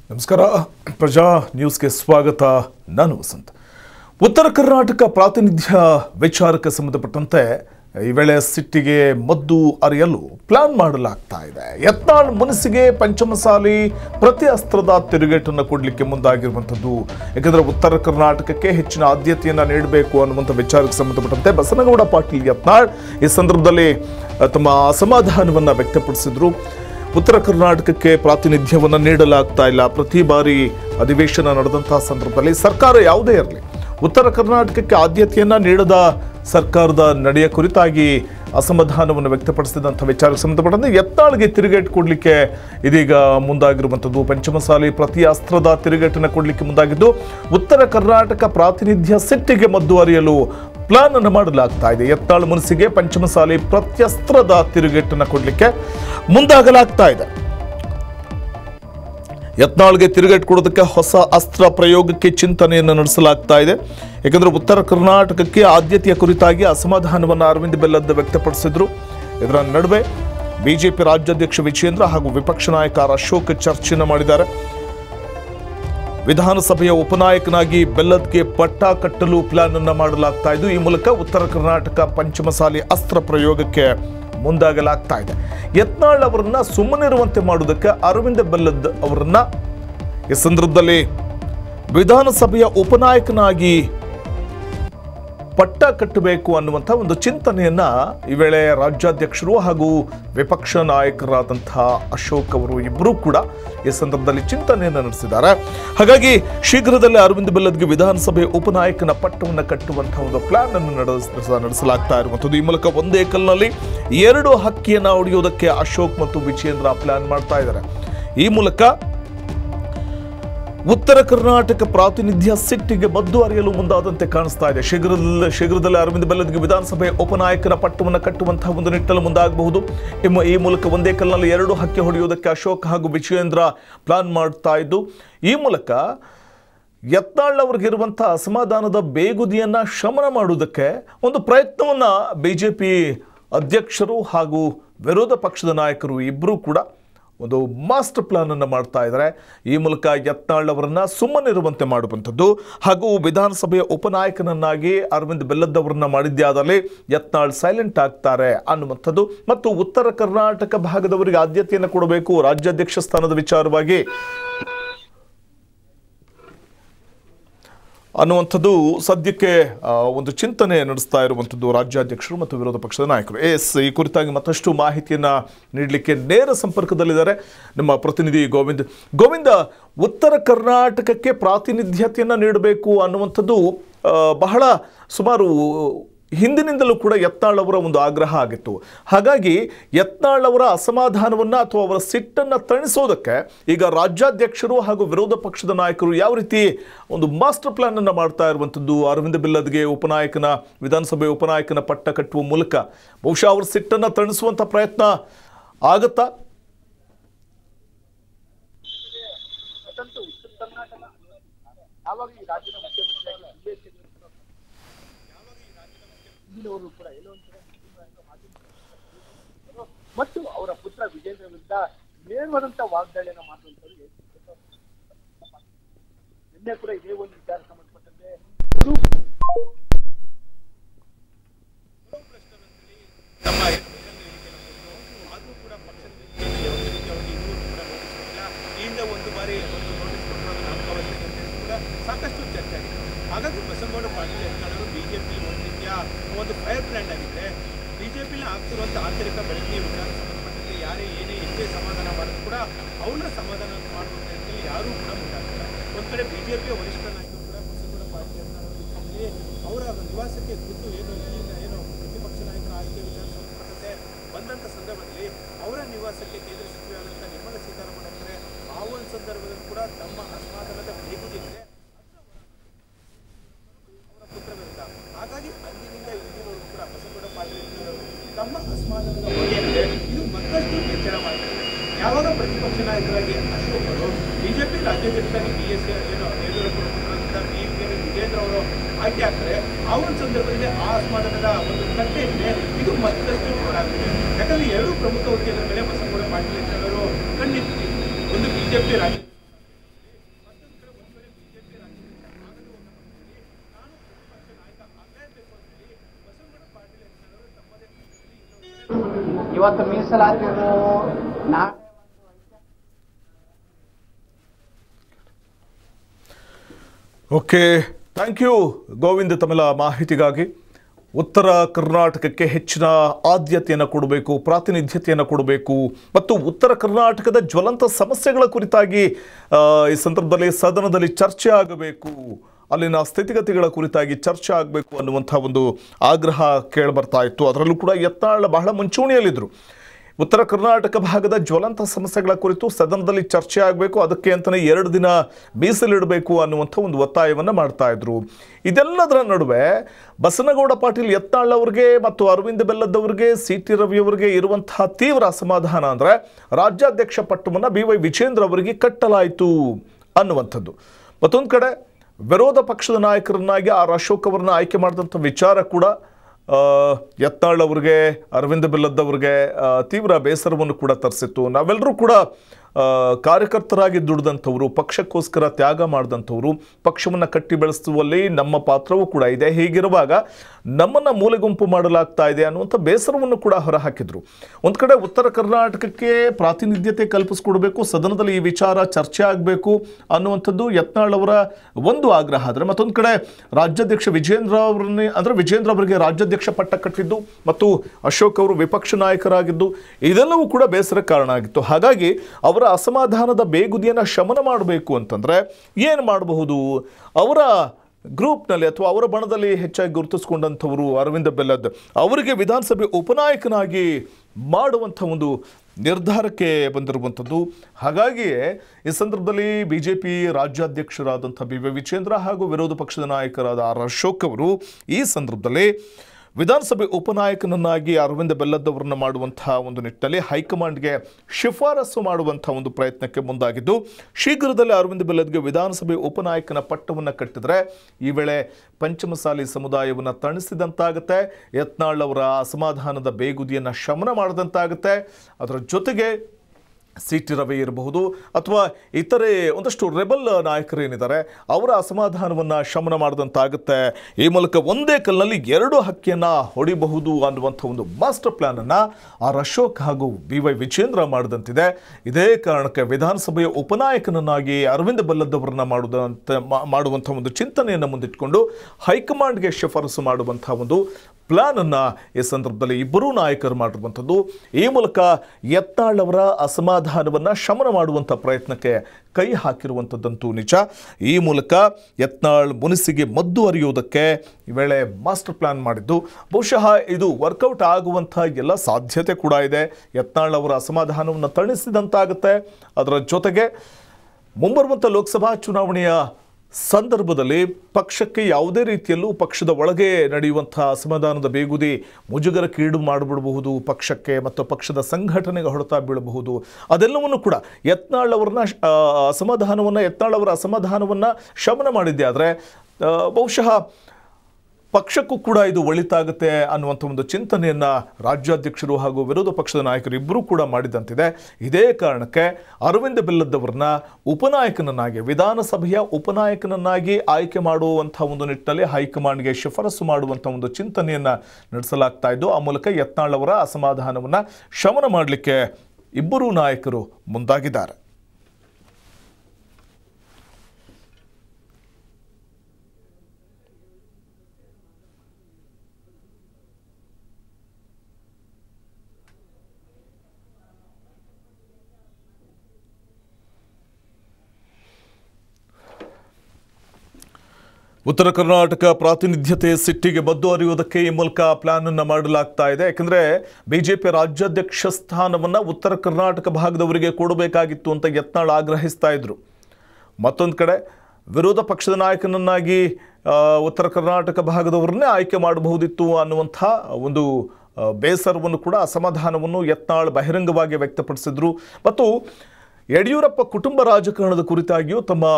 ನಮಸ್ಕಾರ ಪ್ರಜಾ ನ್ಯೂಸ್ಗೆ ಸ್ವಾಗತ ನಾನು ವಸಂತ್ ಉತ್ತರ ಕರ್ನಾಟಕ ಪ್ರಾತಿನಿಧ್ಯ ವಿಚಾರಕ್ಕೆ ಸಂಬಂಧಪಟ್ಟಂತೆ ಈ ವೇಳೆ ಸಿಟ್ಟಿಗೆ ಮದ್ದು ಅರಿಯಲು ಪ್ಲಾನ್ ಮಾಡಲಾಗ್ತಾ ಇದೆ ಯತ್ನಾಳ್ ಮುನಿಸಿಗೆ ಪಂಚಮಸಾಲಿ ಪ್ರತಿ ಅಸ್ತ್ರದ ತಿರುಗೇಟನ್ನು ಕೊಡಲಿಕ್ಕೆ ಮುಂದಾಗಿರುವಂಥದ್ದು ಯಾಕಂದ್ರೆ ಉತ್ತರ ಕರ್ನಾಟಕಕ್ಕೆ ಹೆಚ್ಚಿನ ಆದ್ಯತೆಯನ್ನು ನೀಡಬೇಕು ಅನ್ನುವಂಥ ವಿಚಾರಕ್ಕೆ ಸಂಬಂಧಪಟ್ಟಂತೆ ಬಸನಗೌಡ ಪಾಟೀಲ್ ಯತ್ನಾಳ್ ಈ ಸಂದರ್ಭದಲ್ಲಿ ಅಹ್, ತಮ್ಮ ಅಸಮಾಧಾನವನ್ನು ವ್ಯಕ್ತಪಡಿಸಿದ್ರು ಉತ್ತರ ಕರ್ನಾಟಕಕ್ಕೆ ಪ್ರಾತಿನಿಧ್ಯವನ್ನು ನೀಡಲಾಗ್ತಾ ಇಲ್ಲ ಪ್ರತಿ ಬಾರಿ ಅಧಿವೇಶನ ನಡೆದಂತಹ ಸಂದರ್ಭದಲ್ಲಿ ಸರ್ಕಾರ ಯಾವುದೇ ಇರಲಿ ಉತ್ತರ ಕರ್ನಾಟಕಕ್ಕೆ ಆದ್ಯತೆಯನ್ನ ನೀಡದ ಸರ್ಕಾರದ ನಡೆಯ ಕುರಿತಾಗಿ ಅಸಮಾಧಾನವನ್ನು ವ್ಯಕ್ತಪಡಿಸಿದಂಥ ವಿಚಾರಕ್ಕೆ ಸಂಬಂಧಪಟ್ಟಂತೆ ಯತ್ನಾಳ್ಗೆ ತಿರುಗೇಟು ಕೊಡಲಿಕ್ಕೆ ಇದೀಗ ಮುಂದಾಗಿರುವಂಥದ್ದು ಪಂಚಮಸಾಲಿ ಪ್ರತಿ ಅಸ್ತ್ರದ ತಿರುಗೇಟನ್ನು ಕೊಡಲಿಕ್ಕೆ ಮುಂದಾಗಿದ್ದು ಉತ್ತರ ಕರ್ನಾಟಕ ಪ್ರಾತಿನಿಧ್ಯ ಸಿಟ್ಟಿಗೆ ಮದ್ದು ಅರಿಯಲು ಪ್ಲಾನ್ ಅನ್ನು ಮಾಡಲಾಗ್ತಾ ಇದೆ ಯತ್ನಾಳ್ ಮುನಿಸಿಗೆ ಪಂಚಮಸಾಲಿ ಪ್ರತ್ಯಸ್ತ್ರದ ತಿರುಗೇಟನ್ನು ಕೊಡಲಿಕ್ಕೆ ಮುಂದಾಗಲಾಗ್ತಾ ಇದೆ ಯತ್ನಾಳ್ಗೆ ತಿರುಗೇಟು ಕೊಡೋದಕ್ಕೆ ಹೊಸ ಅಸ್ತ್ರ ಪ್ರಯೋಗಕ್ಕೆ ಚಿಂತನೆಯನ್ನು ನಡೆಸಲಾಗ್ತಾ ಇದೆ ಯಾಕಂದ್ರೆ ಉತ್ತರ ಕರ್ನಾಟಕಕ್ಕೆ ಆದ್ಯತೆಯ ಕುರಿತಾಗಿ ಅಸಮಾಧಾನವನ್ನು ಅರವಿಂದ್ ಬೆಲ್ಲದ್ ವ್ಯಕ್ತಪಡಿಸಿದ್ರು ಇದರ ನಡುವೆ ಬಿಜೆಪಿ ರಾಜ್ಯಾಧ್ಯಕ್ಷ ವಿಜೇಂದ್ರ ಹಾಗೂ ವಿಪಕ್ಷ ನಾಯಕ ಆರ್ ಅಶೋಕ್ ಚರ್ಚೆಯನ್ನು ಮಾಡಿದ್ದಾರೆ ವಿಧಾನಸಭೆಯ ಉಪನಾಯಕನಾಗಿ ಬೆಲ್ಲದ್ಗೆ ಪಟ್ಟ ಕಟ್ಟಲು ಪ್ಲಾನ್ ಅನ್ನ ಮಾಡಲಾಗ್ತಾ ಇದ್ದು ಈ ಮೂಲಕ ಉತ್ತರ ಕರ್ನಾಟಕ ಪಂಚಮಸಾಲಿ ಅಸ್ತ್ರ ಪ್ರಯೋಗಕ್ಕೆ ಮುಂದಾಗಲಾಗ್ತಾ ಇದೆ ಯತ್ನಾಳ್ ಅವರನ್ನ ಸುಮ್ಮನಿರುವಂತೆ ಮಾಡುವುದಕ್ಕೆ ಅರವಿಂದ ಬೆಲ್ಲದ್ ಅವರನ್ನ ಈ ಸಂದರ್ಭದಲ್ಲಿ ವಿಧಾನಸಭೆಯ ಉಪನಾಯಕನಾಗಿ ಪಟ್ಟ ಕಟ್ಟಬೇಕು ಅನ್ನುವಂಥ ಒಂದು ಚಿಂತನೆಯನ್ನ ಈ ವೇಳೆ ರಾಜ್ಯಾಧ್ಯಕ್ಷರು ಹಾಗೂ ವಿಪಕ್ಷ ನಾಯಕರಾದಂತಹ ಅಶೋಕ್ ಅವರು ಇಬ್ಬರೂ ಕೂಡ ಈ ಸಂದರ್ಭದಲ್ಲಿ ಚಿಂತನೆಯನ್ನು ನಡೆಸಿದ್ದಾರೆ ಹಾಗಾಗಿ ಶೀಘ್ರದಲ್ಲೇ ಅರವಿಂದ್ ಬೆಲ್ಲದ್ಗೆ ವಿಧಾನಸಭೆ ಉಪನಾಯಕನ ಪಟ್ಟವನ್ನು ಕಟ್ಟುವಂತಹ ಒಂದು ಪ್ಲಾನ್ ಅನ್ನು ನಡೆಸ ನಡೆಸಲಾಗ್ತಾ ಇರುವಂಥದ್ದು ಈ ಮೂಲಕ ಒಂದೇ ಕಲ್ಲಿನಲ್ಲಿ ಎರಡು ಹಕ್ಕಿಯನ್ನ ಹೊಡೆಯುವುದಕ್ಕೆ ಅಶೋಕ್ ಮತ್ತು ವಿಜೇಂದ್ರ ಪ್ಲಾನ್ ಮಾಡ್ತಾ ಇದ್ದಾರೆ ಈ ಮೂಲಕ ಉತ್ತರ ಕರ್ನಾಟಕ ಪ್ರಾತಿನಿಧ್ಯ ಸಿಟ್ಟಿಗೆ ಮದ್ದು ಅರಿಯಲು ಮುಂದಾದಂತೆ ಕಾಣಿಸ್ತಾ ಇದೆ ಶೀಘ್ರದಲ್ಲೇ ಶೀಘ್ರದಲ್ಲೇ ಅರವಿಂದ್ ಬೆಲ್ಲದ್ಗೆ ವಿಧಾನಸಭೆ ಉಪನಾಯಕನ ಪಟ್ಟವನ್ನು ಕಟ್ಟುವಂತಹ ಒಂದು ನಿಟ್ಟಲು ಮುಂದಾಗಬಹುದು ಇಮ್ಮ- ಈ ಮೂಲಕ ಒಂದೇ ಕಲ್ಲಿನಲ್ಲಿ ಎರಡು ಹಕ್ಕಿ ಹೊಡೆಯುವುದಕ್ಕೆ ಅಶೋಕ್ ಹಾಗೂ ವಿಜಯೇಂದ್ರ ಪ್ಲಾನ್ ಮಾಡ್ತಾ ಇದ್ದು ಈ ಮೂಲಕ ಯತ್ನಾಳ್ ಅವ್ರಿಗಿರುವಂಥ ಅಸಮಾಧಾನದ ಬೇಗುದಿಯನ್ನ ಶಮನ ಮಾಡುವುದಕ್ಕೆ ಒಂದು ಪ್ರಯತ್ನವನ್ನ ಬಿಜೆಪಿ ಅಧ್ಯಕ್ಷರು ಹಾಗೂ ವಿರೋಧ ಪಕ್ಷದ ನಾಯಕರು ಇಬ್ಬರೂ ಕೂಡ ಒಂದು ಮಾಸ್ಟರ್ ಪ್ಲಾನ್ ಅನ್ನು ಮಾಡ್ತಾ ಇದ್ದಾರೆ ಈ ಮೂಲಕ ಯತ್ನಾಳ್ ಅವರನ್ನ ಸುಮ್ಮನಿರುವಂತೆ ಮಾಡುವಂಥದ್ದು ಹಾಗೂ ವಿಧಾನಸಭೆಯ ಉಪನಾಯಕನನ್ನಾಗಿ ಅರವಿಂದ್ ಬೆಲ್ಲದ್ ಅವರನ್ನ ಮಾಡಿದ್ದೇ ಆದಲ್ಲಿ ಯತ್ನಾಳ್ ಸೈಲೆಂಟ್ ಆಗ್ತಾರೆ ಅನ್ನುವಂಥದ್ದು ಮತ್ತು ಉತ್ತರ ಕರ್ನಾಟಕ ಭಾಗದವರಿಗೆ ಆದ್ಯತೆಯನ್ನು ಕೊಡಬೇಕು ರಾಜ್ಯಾಧ್ಯಕ್ಷ ಸ್ಥಾನದ ವಿಚಾರವಾಗಿ ಅನ್ನುವಂಥದ್ದು ಸದ್ಯಕ್ಕೆ ಆ, ಒಂದು ಚಿಂತನೆ ನಡೆಸ್ತಾ ಇರುವಂಥದ್ದು ರಾಜ್ಯಾಧ್ಯಕ್ಷರು ಮತ್ತು ವಿರೋಧ ಪಕ್ಷದ ನಾಯಕರು ಎಸ್ ಈ ಕುರಿತಾಗಿ ಮತ್ತಷ್ಟು ಮಾಹಿತಿಯನ್ನ ನೀಡಲಿಕ್ಕೆ ನೇರ ಸಂಪರ್ಕದಲ್ಲಿದ್ದಾರೆ ನಮ್ಮ ಪ್ರತಿನಿಧಿ ಗೋವಿಂದ್ ಗೋವಿಂದ ಉತ್ತರ ಕರ್ನಾಟಕಕ್ಕೆ ಪ್ರಾತಿನಿಧ್ಯತೆಯನ್ನು ನೀಡಬೇಕು ಅನ್ನುವಂಥದ್ದು ಆ, ಬಹಳ ಸುಮಾರು ಹಿಂದಿನಿಂದಲೂ ಕೂಡ ಯತ್ನಾಳ್ ಅವರ ಒಂದು ಆಗ್ರಹ ಆಗಿತ್ತು ಹಾಗಾಗಿ ಯತ್ನಾಳ್ ಅವರ ಅಸಮಾಧಾನವನ್ನ ಅಥವಾ ಅವರ ಸಿಟ್ಟನ್ನ ತಣಿಸೋದಕ್ಕೆ ಈಗ ರಾಜ್ಯಾಧ್ಯಕ್ಷರು ಹಾಗೂ ವಿರೋಧ ಪಕ್ಷದ ನಾಯಕರು ಯಾವ ರೀತಿ ಒಂದು ಮಾಸ್ಟರ್ ಪ್ಲಾನ್ ಅನ್ನ ಮಾಡ್ತಾ ಇರುವಂಥದ್ದು ಅರವಿಂದ ಬಿಲ್ಲದ್ಗೆ ಉಪನಾಯಕನ ವಿಧಾನಸಭೆ ಉಪನಾಯಕನ ಪಟ್ಟ ಕಟ್ಟುವ ಮೂಲಕ ಬಹುಶಃ ಅವರ ಸಿಟ್ಟನ್ನ ತಣಿಸುವಂತ ಪ್ರಯತ್ನ ಆಗತ್ತಾ ಯಾವಾಗ ಈ ರಾಜ್ಯದ ಮುಖ್ಯಮಂತ್ರಿಯಾಗಿ ಬಿ ಎಸ್ ಯಡಿಯೂರಪ್ಪ ಹಿಂದಿನವರು ಕೂಡ ಎಲ್ಲೋ ಒಂದ್ ಕಡೆ ಮುಖ್ಯಮಂತ್ರಿಯಾಗಿ ಮಾಧ್ಯಮ ಮತ್ತು ಅವರ ಪುತ್ರ ವಿಜೇಂದ್ರ ವಿರುದ್ಧ ನೇರವಾದಂತ ವಾಗ್ದಾಳಿಯನ್ನ ಮಾಡುವಂತವ್ರು ನಿನ್ನೆ ಕೂಡ ಇದೇ ಒಂದು ವಿಚಾರ ಸಂಬಂಧಪಟ್ಟಂತೆ ಗುರು ತಮ್ಮ ಅದು ಕೂಡ ಪಕ್ಷದ ಯಾವುದೇ ರೀತಿಯಾಗಿ ಇನ್ನೂ ಕೂಡ ನೋಟಿಸ್ ಕೊಟ್ಟಿಲ್ಲ ಈ ಹಿಂದೆ ಒಂದು ಬಾರಿ ಒಂದು ನೋಟಿಸ್ ಕೊಟ್ಟಿರೋದು ನಾಮಕಾವಸ್ಥೆ ಅಂತ ಕೂಡ ಸಾಕಷ್ಟು ಚರ್ಚೆ ಆಗಿದೆ ಹಾಗಾಗಿ ಬಸವಗೌಡ ಪಾಟೀಲ್ ಯತ್ನಾಳರು ಬಿಜೆಪಿ ಒಂದು ರೀತಿಯ ಒಂದು ಫೈರ್ ಬ್ರ್ಯಾಂಡ್ ಆಗಿದೆ ಬಿಜೆಪಿಲಿ ಆಗ್ತಿರುವಂಥ ಆಂತರಿಕ ಬೆಳಕಿನ ವಿಚಾರ ಸಂಬಂಧಪಟ್ಟಂತೆ ಯಾರೇ ಏನೇ ಎಷ್ಟೇ ಸಮಾಧಾನ ಮಾಡಿದ್ರು ಕೂಡ ಅವ್ರನ್ನ ಸಮಾಧಾನ ಮಾಡುವಂತ ನಿಟ್ಟಿನಲ್ಲಿ ಯಾರೂ ಕೂಡ ಮುಂದಾಗ್ತಾರೆ ಒಂದು ಕಡೆ ಬಿಜೆಪಿಯ ವರಿಷ್ಠ ನಾಯಕರು ಕೂಡ ಬಸವಗೌಡ ಪಾಟೀಲ್ ಯತ್ನಾಳರು ಇಟ್ಕೊಂಡ್ರೆ ಅವರ ನಿವಾಸಕ್ಕೆ ಖುದ್ದು ಏನು ಈಗ ಏನು ಪ್ರತಿಪಕ್ಷ ನಾಯಕರ ಆಯ್ಕೆ ವಿಚಾರ ಸಂಬಂಧಪಟ್ಟಂತೆ ಬಂದಂಥ ಸಂದರ್ಭದಲ್ಲಿ ಅವರ ನಿವಾಸಕ್ಕೆ ಕೇಂದ್ರ ಸಚಿವರಾದಂಥ ನಿರ್ಮಲಾ ಸೀತಾರಾಮನ್ ಅವರೇ ಆ ಒಂದು ಸಂದರ್ಭದಲ್ಲಿ ಕೂಡ ತಮ್ಮ ಅಸಮಾಧಾನದ ಬೇಗುದಿದೆ ಅವರ ಪುತ್ರ ವಿರುದ್ಧ ಹಾಗಾಗಿ ಅಂದಿನಿಂದ ಇಂದಿನವರೆಗೂ ಕೂಡ ಬಸವಗೌಡ ಪಾಟೀಲ್ ಯತ್ನಾಳ್ ತಮ್ಮ ಅಸಮಾಧಾನದ ಬಗೆಯಲ್ಲಿ ಇದು ಮತ್ತಷ್ಟು ಎಚ್ಚರ ಮಾಡಿದ್ದಾರೆ ಯಾವಾಗ ಪ್ರತಿಪಕ್ಷ ನಾಯಕರಾಗಿ ಅಶೋಕ್ ಅವರು ಬಿಜೆಪಿ ರಾಜ್ಯಾಧ್ಯಕ್ಷರಾಗಿ ಬಿ ಎಸ್ ಏನು ಯಡಿಯೂರಪ್ಪ ಪುತ್ರರಾದಂಥ ಬಿ ಕೆ ವಿಜೇಂದ್ರ ಅವರು ಆಯ್ಕೆ ಆಗ್ತಾರೆ ಆ ಒಂದು ಸಂದರ್ಭದಲ್ಲಿ ಆ ಅಸಮಾಧಾನದ ಒಂದು ಕಟ್ಟೆ ಇದೆ ಇದು ಮತ್ತಷ್ಟು ಜೋರಾಗಿದೆ ಯಾಕಂದ್ರೆ ಎರಡು ಪ್ರಮುಖ ಹುದ್ದೆಗಳ ಮೇಲೆ ಬಸವಗೌಡ ಪಾಟೀಲ್ ಯತ್ನಾಳ್ ಅವರು ಕಣ್ಣಿಟ್ಟಿದ್ದಾರೆ ಒಂದು ಬಿಜೆಪಿ ರಾಜ್ಯ ಮೀಸಲಾತಿಯನ್ನು ನಾ ಓಕೆ ಥ್ಯಾಂಕ್ ಯು ಗೋವಿಂದ ತಮಿಳ ಮಾಹಿತಿಗಾಗಿ ಉತ್ತರ ಕರ್ನಾಟಕಕ್ಕೆ ಹೆಚ್ಚಿನ ಆದ್ಯತೆಯನ್ನು ಕೊಡಬೇಕು ಪ್ರಾತಿನಿಧ್ಯತೆಯನ್ನು ಕೊಡಬೇಕು ಮತ್ತು ಉತ್ತರ ಕರ್ನಾಟಕದ ಜ್ವಲಂತ ಸಮಸ್ಯೆಗಳ ಕುರಿತಾಗಿ ಆ, ಈ ಸಂದರ್ಭದಲ್ಲಿ ಸದನದಲ್ಲಿ ಚರ್ಚೆ ಆಗಬೇಕು ಅಲ್ಲಿನ ಸ್ಥಿತಿಗತಿಗಳ ಕುರಿತಾಗಿ ಚರ್ಚೆ ಆಗಬೇಕು ಅನ್ನುವಂಥ ಒಂದು ಆಗ್ರಹ ಕೇಳಿಬರ್ತಾ ಇತ್ತು ಅದರಲ್ಲೂ ಕೂಡ ಯತ್ನಾಳ್ ಬಹಳ ಮುಂಚೂಣಿಯಲ್ಲಿದ್ದರು ಉತ್ತರ ಕರ್ನಾಟಕ ಭಾಗದ ಜ್ವಲಂತ ಸಮಸ್ಯೆಗಳ ಕುರಿತು ಸದನದಲ್ಲಿ ಚರ್ಚೆ ಆಗಬೇಕು ಅದಕ್ಕೆ ಅಂತಲೇ ಎರಡು ದಿನ ಮೀಸಲಿಡಬೇಕು ಅನ್ನುವಂಥ ಒಂದು ಒತ್ತಾಯವನ್ನು ಮಾಡ್ತಾ ಇದ್ರು ಇದೆಲ್ಲದರ ನಡುವೆ ಬಸನಗೌಡ ಪಾಟೀಲ್ ಯತ್ನಾಳ್ ಅವರಿಗೆ ಮತ್ತು ಅರವಿಂದ ಬೆಲ್ಲದವರಿಗೆ ಸಿ ಟಿ ರವಿಯವರಿಗೆ ಇರುವಂತಹ ತೀವ್ರ ಅಸಮಾಧಾನ ಅಂದರೆ ರಾಜ್ಯಾಧ್ಯಕ್ಷ ಪಟ್ಟವನ್ನು ಬಿ ವೈ ವಿಜೇಂದ್ರ ಅವರಿಗೆ ಕಟ್ಟಲಾಯಿತು ಅನ್ನುವಂಥದ್ದು ಮತ್ತೊಂದು ಕಡೆ ವಿರೋಧ ಪಕ್ಷದ ನಾಯಕರನ್ನಾಗಿ ಆರ್ ಅಶೋಕ್ ಅವರನ್ನ ಆಯ್ಕೆ ಮಾಡಿದಂಥ ವಿಚಾರ ಕೂಡ ಆ, ಯತ್ನಾಳ್ ಅವ್ರಿಗೆ ಅರವಿಂದ ಬೆಲ್ಲದ್ ಅವ್ರಿಗೆ ಆ, ತೀವ್ರ ಬೇಸರವನ್ನು ಕೂಡ ತರಿಸಿತ್ತು ನಾವೆಲ್ಲರೂ ಕೂಡ ಆ, ಕಾರ್ಯಕರ್ತರಾಗಿ ದುಡಿದಂಥವ್ರು ಪಕ್ಷಕ್ಕೋಸ್ಕರ ತ್ಯಾಗ ಮಾಡಿದಂಥವ್ರು ಪಕ್ಷವನ್ನು ಕಟ್ಟಿ ಬೆಳೆಸುವಲ್ಲಿ ನಮ್ಮ ಪಾತ್ರವೂ ಕೂಡ ಇದೆ ಹೀಗಿರುವಾಗ ನಮ್ಮನ್ನು ಮೂಲೆಗುಂಪು ಮಾಡಲಾಗ್ತಾ ಇದೆ ಅನ್ನುವಂಥ ಬೇಸರವನ್ನು ಕೂಡ ಹೊರಹಾಕಿದ್ರು ಒಂದು ಕಡೆ ಉತ್ತರ ಕರ್ನಾಟಕಕ್ಕೆ ಪ್ರಾತಿನಿಧ್ಯತೆ ಕಲ್ಪಿಸ್ಕೊಡ್ಬೇಕು ಸದನದಲ್ಲಿ ಈ ವಿಚಾರ ಚರ್ಚೆ ಆಗಬೇಕು ಅನ್ನುವಂಥದ್ದು ಯತ್ನಾಳ್ ಅವರ ಒಂದು ಆಗ್ರಹ ಆದರೆ ಮತ್ತೊಂದು ಕಡೆ ರಾಜ್ಯಾಧ್ಯಕ್ಷ ವಿಜೇಂದ್ರ ಅವರನ್ನೇ ಅಂದರೆ ವಿಜೇಂದ್ರ ಅವರಿಗೆ ರಾಜ್ಯಾಧ್ಯಕ್ಷ ಪಟ್ಟ ಕಟ್ಟಿದ್ದು ಮತ್ತು ಅಶೋಕ್ ಅವರು ವಿಪಕ್ಷ ನಾಯಕರಾಗಿದ್ದು ಇದೆಲ್ಲವೂ ಕೂಡ ಬೇಸರ ಕಾರಣ ಆಗಿತ್ತು ಹಾಗಾಗಿ ಅವರ ಅಸಮಾಧಾನದ ಬೇಗುದಿಯನ್ನು ಶಮನ ಮಾಡಬೇಕು ಅಂತಂದರೆ ಏನು ಮಾಡಬಹುದು ಅವರ ಗ್ರೂಪ್ನಲ್ಲಿ ಅಥವಾ ಅವರ ಬಣದಲ್ಲಿ ಹೆಚ್ಚಾಗಿ ಗುರುತಿಸ್ಕೊಂಡಂಥವರು ಅರವಿಂದ ಬೆಲ್ಲದ್ ಅವರಿಗೆ ವಿಧಾನಸಭೆ ಉಪನಾಯಕನಾಗಿ ಮಾಡುವಂಥ ಒಂದು ನಿರ್ಧಾರಕ್ಕೆ ಬಂದಿರುವಂಥದ್ದು ಹಾಗಾಗಿಯೇ ಈ ಸಂದರ್ಭದಲ್ಲಿ ಬಿ ಜೆ ಪಿ ರಾಜ್ಯಾಧ್ಯಕ್ಷರಾದಂಥ ಬಿ ವೈ ವಿಜೇಂದ್ರ ಹಾಗೂ ವಿರೋಧ ಪಕ್ಷದ ನಾಯಕರಾದ ಆರ್ ಅಶೋಕ್ ಅವರು ಈ ಸಂದರ್ಭದಲ್ಲಿ ವಿಧಾನಸಭೆ ಉಪನಾಯಕನನ್ನಾಗಿ ಅರವಿಂದ ಬೆಲ್ಲದ್ ಅವರನ್ನು ಮಾಡುವಂತಹ ಒಂದು ನಿಟ್ಟಿನಲ್ಲಿ ಹೈಕಮಾಂಡ್ಗೆ ಶಿಫಾರಸು ಮಾಡುವಂತಹ ಒಂದು ಪ್ರಯತ್ನಕ್ಕೆ ಮುಂದಾಗಿದ್ದು ಶೀಘ್ರದಲ್ಲೇ ಅರವಿಂದ ಬೆಲ್ಲದ್ಗೆ ವಿಧಾನಸಭೆ ಉಪನಾಯಕನ ಪಟ್ಟವನ್ನು ಕಟ್ಟಿದರೆ ಈ ವೇಳೆ ಪಂಚಮಸಾಲಿ ಸಮುದಾಯವನ್ನು ತಣಿಸಿದಂತಾಗುತ್ತೆ ಯತ್ನಾಳ್ ಅವರ ಅಸಮಾಧಾನದ ಬೇಗುದಿಯನ್ನು ಶಮನ ಮಾಡಿದಂತಾಗುತ್ತೆ ಅದರ ಜೊತೆಗೆ ಸಿ ಟಿ ರವಿ ಇರಬಹುದು ಅಥವಾ ಇತರೆ ಒಂದಷ್ಟು ರೆಬಲ್ ನಾಯಕರೇನಿದ್ದಾರೆ ಅವರ ಅಸಮಾಧಾನವನ್ನು ಶಮನ ಮಾಡಿದಂತಾಗುತ್ತೆ ಈ ಮೂಲಕ ಒಂದೇ ಕಲ್ಲಿನಲ್ಲಿ ಎರಡು ಹಕ್ಕಿಯನ್ನು ಹೊಡಿಬಹುದು ಅನ್ನುವಂಥ ಒಂದು ಮಾಸ್ಟರ್ ಪ್ಲಾನನ್ನು ಆರ್ ಅಶೋಕ್ ಹಾಗೂ ಬಿ ವೈ ವಿಜೇಂದ್ರ ಮಾಡಿದಂತಿದೆ ಇದೇ ಕಾರಣಕ್ಕೆ ವಿಧಾನಸಭೆಯ ಉಪನಾಯಕನನ್ನಾಗಿ ಅರವಿಂದ ಬಲ್ಲದವರನ್ನ ಮಾಡುವಂತ ಮಾ- ಮಾಡುವಂಥ ಒಂದು ಚಿಂತನೆಯನ್ನು ಮುಂದಿಟ್ಕೊಂಡು ಹೈಕಮಾಂಡ್ಗೆ ಶಿಫಾರಸು ಮಾಡುವಂಥ ಒಂದು ಪ್ಲಾನನ್ನು ಈ ಸಂದರ್ಭದಲ್ಲಿ ಇಬ್ಬರೂ ನಾಯಕರು ಮಾಡಿರುವಂಥದ್ದು ಈ ಮೂಲಕ ಯತ್ನಾಳ್ ಅವರ ಅಸಮಾಧಾನವನ್ನು ಶಮನ ಮಾಡುವಂಥ ಪ್ರಯತ್ನಕ್ಕೆ ಕೈ ಹಾಕಿರುವಂಥದ್ದಂತೂ ನಿಜ ಈ ಮೂಲಕ ಯತ್ನಾಳ್ ಮುನಿಸಿಗೆ ಮದ್ದು ಅರಿಯುವುದಕ್ಕೆ ಈ ವೇಳೆ ಮಾಸ್ಟರ್ ಪ್ಲಾನ್ ಮಾಡಿದ್ದು ಬಹುಶಃ ಇದು ವರ್ಕೌಟ್ ಆಗುವಂಥ ಎಲ್ಲ ಸಾಧ್ಯತೆ ಕೂಡ ಇದೆ ಯತ್ನಾಳ್ ಅವರ ಅಸಮಾಧಾನವನ್ನು ತಣಿಸಿದಂತಾಗುತ್ತೆ ಅದರ ಜೊತೆಗೆ ಮುಂಬರುವಂಥ ಲೋಕಸಭಾ ಚುನಾವಣೆಯ ಸಂದರ್ಭದಲ್ಲಿ ಪಕ್ಷಕ್ಕೆ ಯಾವುದೇ ರೀತಿಯಲ್ಲೂ ಪಕ್ಷದ ಒಳಗೆ ನಡೆಯುವಂಥ ಅಸಮಾಧಾನದ ಬೇಗುದಿ ಮುಜುಗರಕ್ಕೀಡು ಮಾಡಿಬಿಡಬಹುದು ಪಕ್ಷಕ್ಕೆ ಮತ್ತು ಪಕ್ಷದ ಸಂಘಟನೆಗೆ ಹೊಡೆತ ಬೀಳಬಹುದು ಅದೆಲ್ಲವನ್ನು ಕೂಡ ಯತ್ನಾಳ್ ಅವರನ್ನ ಆ, ಅಸಮಾಧಾನವನ್ನು ಯತ್ನಾಳ್ ಅವರ ಅಸಮಾಧಾನವನ್ನು ಶಮನ ಮಾಡಿದ್ದೆ ಆದರೆ ಬಹುಶಃ ಪಕ್ಷಕ್ಕೂ ಕೂಡ ಇದು ಒಳಿತಾಗುತ್ತೆ ಅನ್ನುವಂಥ ಒಂದು ಚಿಂತನೆಯನ್ನ ರಾಜ್ಯಾಧ್ಯಕ್ಷರು ಹಾಗೂ ವಿರೋಧ ಪಕ್ಷದ ನಾಯಕರು ಇಬ್ಬರೂ ಕೂಡ ಮಾಡಿದಂತಿದೆ ಇದೇ ಕಾರಣಕ್ಕೆ ಅರವಿಂದ ಬೆಲ್ಲದವರನ್ನ ಉಪನಾಯಕನನ್ನಾಗಿ ವಿಧಾನಸಭೆಯ ಉಪನಾಯಕನನ್ನಾಗಿ ಆಯ್ಕೆ ಮಾಡುವಂಥ ಒಂದು ನಿಟ್ಟಿನಲ್ಲಿ ಹೈಕಮಾಂಡ್ಗೆ ಶಿಫಾರಸು ಮಾಡುವಂಥ ಒಂದು ಚಿಂತನೆಯನ್ನ ನಡೆಸಲಾಗ್ತಾ ಇದ್ದು ಆ ಮೂಲಕ ಯತ್ನಾಳ್ ಅವರ ಅಸಮಾಧಾನವನ್ನ ಶಮನ ಮಾಡಲಿಕ್ಕೆ ಇಬ್ಬರೂ ನಾಯಕರು ಮುಂದಾಗಿದ್ದಾರೆ ಉತ್ತರ ಕರ್ನಾಟಕ ಪ್ರಾತಿನಿಧ್ಯತೆ ಸಿಟ್ಟಿಗೆ ಬದ್ದು ಅರಿಯುವುದಕ್ಕೆ ಈ ಮೂಲಕ ಪ್ಲಾನ್ ಅನ್ನು ಮಾಡಲಾಗ್ತಾ ಇದೆ ಯಾಕಂದ್ರೆ ಬಿಜೆಪಿ ರಾಜ್ಯಾಧ್ಯಕ್ಷ ಸ್ಥಾನವನ್ನ ಉತ್ತರ ಕರ್ನಾಟಕ ಭಾಗದವರಿಗೆ ಕೊಡಬೇಕಾಗಿತ್ತು ಅಂತ ಯತ್ನಾಳ್ ಆಗ್ರಹಿಸ್ತಾ ಇದ್ರು ಮತ್ತೊಂದು ಕಡೆ ವಿರೋಧ ಪಕ್ಷದ ನಾಯಕನನ್ನಾಗಿ ಆ, ಉತ್ತರ ಕರ್ನಾಟಕ ಭಾಗದವರನ್ನೇ ಆಯ್ಕೆ ಮಾಡಬಹುದಿತ್ತು ಅನ್ನುವಂಥ ಒಂದು ಆ, ಬೇಸರವನ್ನು ಕೂಡ ಅಸಮಾಧಾನವನ್ನು ಯತ್ನಾಳ್ ಬಹಿರಂಗವಾಗಿ ವ್ಯಕ್ತಪಡಿಸಿದ್ರು ಮತ್ತು ಯಡಿಯೂರಪ್ಪ ಕುಟುಂಬ ರಾಜಕಾರಣದ ಕುರಿತಾಗಿಯೂ ತಮ್ಮ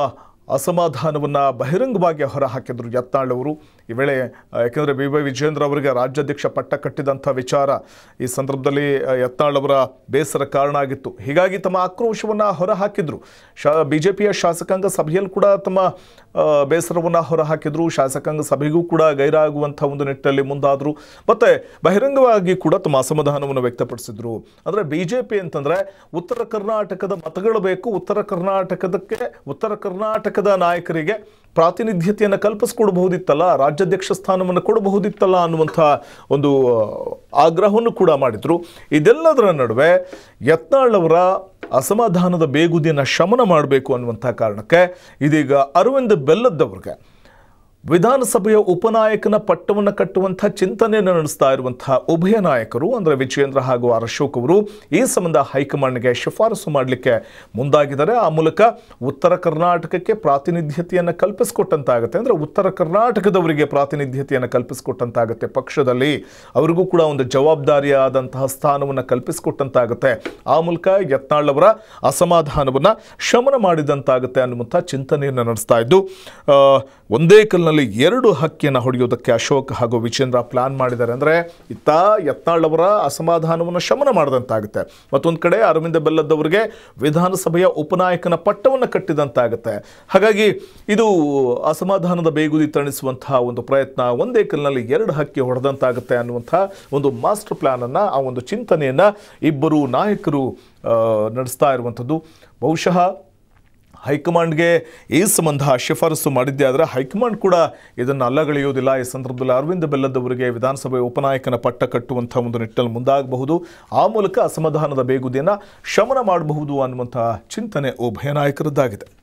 ಅಸಮಾಧಾನವನ್ನು ಬಹಿರಂಗವಾಗಿ ಹೊರಹಾಕಿದ್ರು ಯತ್ನಾಳ್ ಅವರು ಈ ವೇಳೆ ಆ, ಯಾಕೆಂದರೆ ಬಿ ವೈ ವಿಜೇಂದ್ರ ಅವರಿಗೆ ರಾಜ್ಯಾಧ್ಯಕ್ಷ ಪಟ್ಟ ಕಟ್ಟಿದಂಥ ವಿಚಾರ ಈ ಸಂದರ್ಭದಲ್ಲಿ ಆ, ಯತ್ನಾಳ್ ಅವರ ಬೇಸರ ಕಾರಣ ಆಗಿತ್ತು ಹೀಗಾಗಿ ತಮ್ಮ ಆಕ್ರೋಶವನ್ನು ಹೊರಹಾಕಿದ್ರು ಶಾ ಬಿ ಜೆ ಪಿಯ ಶಾಸಕಾಂಗ ಸಭೆಯಲ್ಲಿ ಕೂಡ ತಮ್ಮ ಆ, ಬೇಸರವನ್ನು ಹೊರಹಾಕಿದ್ರು ಶಾಸಕಾಂಗ ಸಭೆಗೂ ಕೂಡ ಗೈರಾಗುವಂಥ ಒಂದು ನಿಟ್ಟಿನಲ್ಲಿ ಮುಂದಾದರು ಮತ್ತು ಬಹಿರಂಗವಾಗಿ ಕೂಡ ತಮ್ಮ ಅಸಮಾಧಾನವನ್ನು ವ್ಯಕ್ತಪಡಿಸಿದ್ರು ಅಂದರೆ ಬಿ ಜೆ ಪಿ ಅಂತಂದರೆ ಉತ್ತರ ಕರ್ನಾಟಕದ ಮತಗಳು ಬೇಕು ಉತ್ತರ ಕರ್ನಾಟಕದಕ್ಕೆ ಉತ್ತರ ಕರ್ನಾಟಕದ ನಾಯಕರಿಗೆ ಪ್ರಾತಿನಿಧ್ಯತೆಯನ್ನು ಕಲ್ಪಿಸ್ಕೊಡ್ಬಹುದಿತ್ತಲ್ಲ ರಾಜ್ಯಾಧ್ಯಕ್ಷ ಸ್ಥಾನವನ್ನು ಕೊಡಬಹುದಿತ್ತಲ್ಲ ಅನ್ನುವಂಥ ಒಂದು ಆಗ್ರಹವನ್ನು ಕೂಡ ಮಾಡಿದರು ಇದೆಲ್ಲದರ ನಡುವೆ ಯತ್ನಾಳ್ ಅವರ ಅಸಮಾಧಾನದ ಬೇಗುದಿಯನ್ನು ಶಮನ ಮಾಡಬೇಕು ಅನ್ನುವಂಥ ಕಾರಣಕ್ಕೆ ಇದೀಗ ಅರವಿಂದ್ ಬೆಲ್ಲದ್ದವ್ರಿಗೆ ವಿಧಾನಸಭೆಯ ಉಪನಾಯಕನ ಪಟ್ಟವನ್ನು ಕಟ್ಟುವಂಥ ಚಿಂತನೆಯನ್ನು ನಡೆಸ್ತಾ ಇರುವಂತಹ ಉಭಯ ನಾಯಕರು ಅಂದರೆ ವಿಜಯೇಂದ್ರ ಹಾಗೂ ಆರ್ ಅಶೋಕ್ ಅವರು ಈ ಸಂಬಂಧ ಹೈಕಮಾಂಡ್ಗೆ ಶಿಫಾರಸು ಮಾಡಲಿಕ್ಕೆ ಮುಂದಾಗಿದ್ದಾರೆ ಆ ಮೂಲಕ ಉತ್ತರ ಕರ್ನಾಟಕಕ್ಕೆ ಪ್ರಾತಿನಿಧ್ಯತೆಯನ್ನು ಕಲ್ಪಿಸಿಕೊಟ್ಟಂತಾಗುತ್ತೆ ಅಂದರೆ ಉತ್ತರ ಕರ್ನಾಟಕದವರಿಗೆ ಪ್ರಾತಿನಿಧ್ಯತೆಯನ್ನು ಕಲ್ಪಿಸಿಕೊಟ್ಟಂತಾಗುತ್ತೆ ಪಕ್ಷದಲ್ಲಿ ಅವರಿಗೂ ಕೂಡ ಒಂದು ಜವಾಬ್ದಾರಿಯಾದಂತಹ ಸ್ಥಾನವನ್ನು ಕಲ್ಪಿಸಿಕೊಟ್ಟಂತಾಗುತ್ತೆ ಆ ಮೂಲಕ ಯತ್ನಾಳ್ ಅವರ ಅಸಮಾಧಾನವನ್ನು ಶಮನ ಮಾಡಿದಂತಾಗುತ್ತೆ ಅನ್ನುವಂಥ ಚಿಂತನೆಯನ್ನು ನಡೆಸ್ತಾ ಇದ್ದು ಆ, ಒಂದೇ ಕಲ್ಲಿನಲ್ಲಿ ಎರಡು ಹಕ್ಕಿಯನ್ನು ಹೊಡೆಯೋದಕ್ಕೆ ಅಶೋಕ್ ಹಾಗೂ ವಿಜೇಂದ್ರ ಪ್ಲಾನ್ ಮಾಡಿದ್ದಾರೆ ಅಂದರೆ ಇತ್ತ ಯತ್ನಾಳ್ ಅವರ ಅಸಮಾಧಾನವನ್ನು ಶಮನ ಮಾಡಿದಂತಾಗುತ್ತೆ ಮತ್ತೊಂದು ಕಡೆ ಅರವಿಂದ ಬೆಲ್ಲದವರಿಗೆ ವಿಧಾನಸಭೆಯ ಉಪನಾಯಕನ ಪಟ್ಟವನ್ನು ಕಟ್ಟಿದಂತಾಗುತ್ತೆ ಹಾಗಾಗಿ ಇದು ಅಸಮಾಧಾನದ ಬೇಗುದಿ ತಣಿಸುವಂತಹ ಒಂದು ಪ್ರಯತ್ನ ಒಂದೇ ಕಲ್ಲಿನಲ್ಲಿ ಎರಡು ಹಕ್ಕಿ ಹೊಡೆದಂತಾಗುತ್ತೆ ಅನ್ನುವಂಥ ಒಂದು ಮಾಸ್ಟರ್ ಪ್ಲಾನನ್ನು ಆ ಒಂದು ಚಿಂತನೆಯನ್ನು ಇಬ್ಬರು ನಾಯಕರು ಆ, ನಡೆಸ್ತಾ ಇರುವಂಥದ್ದು ಬಹುಶಃ ಹೈಕಮಾಂಡ್ಗೆ ಈ ಸಂಬಂಧ ಶಿಫಾರಸು ಮಾಡಿದ್ದೇ ಆದರೆ ಹೈಕಮಾಂಡ್ ಕೂಡ ಇದನ್ನು ಅಲ್ಲಗಳೆಯುವುದಿಲ್ಲ ಈ ಸಂದರ್ಭದಲ್ಲಿ ಅರವಿಂದ ಬೆಲ್ಲದವರಿಗೆ ವಿಧಾನಸಭೆ ಉಪನಾಯಕನ ಪಟ್ಟ ಕಟ್ಟುವಂಥ ಒಂದು ನಿಟ್ಟಿನಲ್ಲಿ ಮುಂದಾಗಬಹುದು ಆ ಮೂಲಕ ಅಸಮಾಧಾನದ ಬೇಗುದಿಯನ್ನು ಶಮನ ಮಾಡಬಹುದು ಅನ್ನುವಂಥ ಚಿಂತನೆ ಉಭಯ ನಾಯಕರದ್ದಾಗಿದೆ